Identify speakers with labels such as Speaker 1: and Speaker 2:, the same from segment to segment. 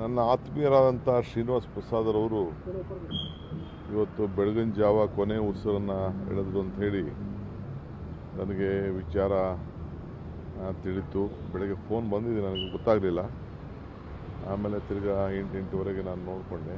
Speaker 1: ನನ್ನ ಆತ್ಮೀಯರಾದಂಥ ಶ್ರೀನಿವಾಸ್ ಪ್ರಸಾದರವರು ಇವತ್ತು ಬೆಳಗಿನ ಜಾವ ಕೊನೆ ಉಸಿರನ್ನು ಎಳೆದ್ರು ಅಂತ ಹೇಳಿ ನನಗೆ ವಿಚಾರ ಆ, ತಿಳಿತು ಬೆಳಗ್ಗೆ ಫೋನ್ ಬಂದಿದೆ ನನಗೆ ಗೊತ್ತಾಗಲಿಲ್ಲ ಆಮೇಲೆ ತಿರ್ಗಾ ಎಂಟು ಎಂಟುವರೆಗೆ ನಾನು ನೋಡಿಕೊಂಡೆ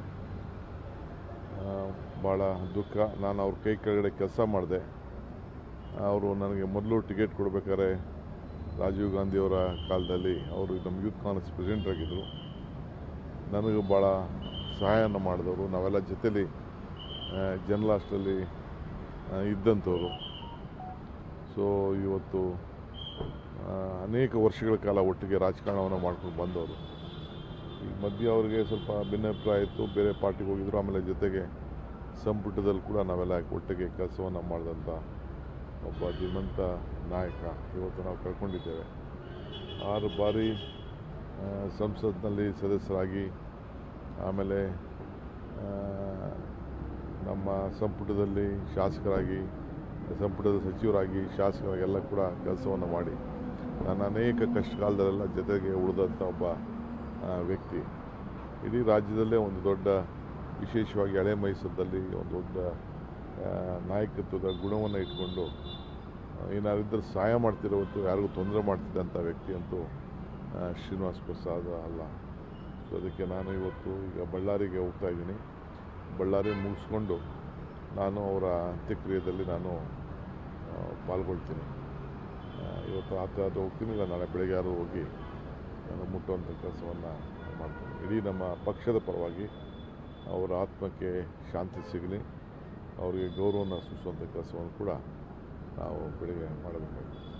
Speaker 1: ಭಾಳ ದುಃಖ ನಾನು ಅವ್ರ ಕೈ ಕೆಳಗಡೆ ಕೆಲಸ ಮಾಡಿದೆ ಅವರು ನನಗೆ ಮೊದಲು ಟಿಕೆಟ್ ಕೊಡಬೇಕಾದ್ರೆ ರಾಜೀವ್ ಗಾಂಧಿಯವರ ಕಾಲದಲ್ಲಿ ಅವರು ನಮ್ಮ ಯೂತ್ ಕಾಂಗ್ರೆಸ್ ಪ್ರೆಸಿಡೆಂಟ್ ಆಗಿದ್ದರು ನನಗೆ ಭಾಳ ಸಹಾಯನ ಮಾಡಿದವರು ನಾವೆಲ್ಲ ಜೊತೆಲಿ ಜನರಲ್ ಹಾಸ್ಟೆಲಲ್ಲಿ ಇದ್ದಂಥವ್ರು ಸೊ ಇವತ್ತು ಆ, ಅನೇಕ ವರ್ಷಗಳ ಕಾಲ ಒಟ್ಟಿಗೆ ರಾಜಕಾರಣವನ್ನು ಮಾಡ್ಕೊಂಡು ಬಂದವರು ಈ ಮಧ್ಯೆ ಅವರಿಗೆ ಸ್ವಲ್ಪ ಭಿನ್ನಾಭಿಪ್ರಾಯ ಇತ್ತು ಬೇರೆ ಪಾರ್ಟಿಗೆ ಹೋಗಿದ್ರು ಆಮೇಲೆ ಜೊತೆಗೆ ಸಂಪುಟದಲ್ಲಿ ಕೂಡ ನಾವೆಲ್ಲ ಒಟ್ಟಿಗೆ ಕೆಲಸವನ್ನು ಮಾಡಿದಂಥ ಒಬ್ಬ ಧೀಮಂತ ನಾಯಕ ಇವತ್ತು ನಾವು ಕಳ್ಕೊಂಡಿದ್ದೇವೆ ಆರು ಬಾರಿ ಆ, ಸಂಸತ್ನಲ್ಲಿ ಸದಸ್ಯರಾಗಿ ಆಮೇಲೆ ಆ, ನಮ್ಮ ಸಂಪುಟದಲ್ಲಿ ಶಾಸಕರಾಗಿ ಸಂಪುಟದ ಸಚಿವರಾಗಿ ಶಾಸಕರಾಗೆಲ್ಲ ಕೂಡ ಕೆಲಸವನ್ನು ಮಾಡಿ ನಾನು ಅನೇಕ ಕಷ್ಟಕಾಲದಲ್ಲೆಲ್ಲ ಜೊತೆಗೆ ಉಳಿದಂಥ ಒಬ್ಬ ಆ, ವ್ಯಕ್ತಿ ಇಡೀ ರಾಜ್ಯದಲ್ಲೇ ಒಂದು ದೊಡ್ಡ ವಿಶೇಷವಾಗಿ ಹಳೆ ಮೈಸೂರಲ್ಲಿ ಒಂದು ದೊಡ್ಡ ಆ, ನಾಯಕತ್ವದ ಗುಣವನ್ನು ಇಟ್ಕೊಂಡು ಏನಾರಿದ್ದರೂ ಸಹಾಯ ಮಾಡ್ತಿರೋವಂತೂ ಯಾರಿಗೂ ತೊಂದರೆ ಮಾಡ್ತಿದ್ದಂಥ ವ್ಯಕ್ತಿ ಅಂತೂ ಆ, ಶ್ರೀನಿವಾಸ್ ಪ್ರಸಾದ್ ಅಲ್ಲ ಸೊ ಅದಕ್ಕೆ ನಾನು ಇವತ್ತು ಈಗ ಬಳ್ಳಾರಿಗೆ ಹೋಗ್ತಾ ಇದ್ದೀನಿ ಬಳ್ಳಾರಿ ಮುಗಿಸ್ಕೊಂಡು ನಾನು ಅವರ ಅಂತ್ಯಕ್ರಿಯೆಯಲ್ಲಿ ನಾನು ಆ, ಪಾಲ್ಗೊಳ್ತೀನಿ ಆ, ಇವತ್ತು ಆತ ಅದು ಹೋಗ್ತೀನಿ ಇಲ್ಲ ನಾಳೆ ಬೆಳಗ್ಗೆ ಯಾರು ಹೋಗಿ ನಾನು ಮುಟ್ಟುವಂಥ ಕೆಲಸವನ್ನು ಮಾಡ್ತೀನಿ ಇಡೀ ನಮ್ಮ ಪಕ್ಷದ ಪರವಾಗಿ ಅವರ ಆತ್ಮಕ್ಕೆ ಶಾಂತಿ ಸಿಗಲಿ ಅವರಿಗೆ ಗೌರವವನ್ನು ಸೂಚಿಸುವಂಥ ಕೆಲಸವನ್ನು ಕೂಡ ನಾವು ಬೆಳಗ್ಗೆ ಮಾಡಬೇಕಾಗಿದೆ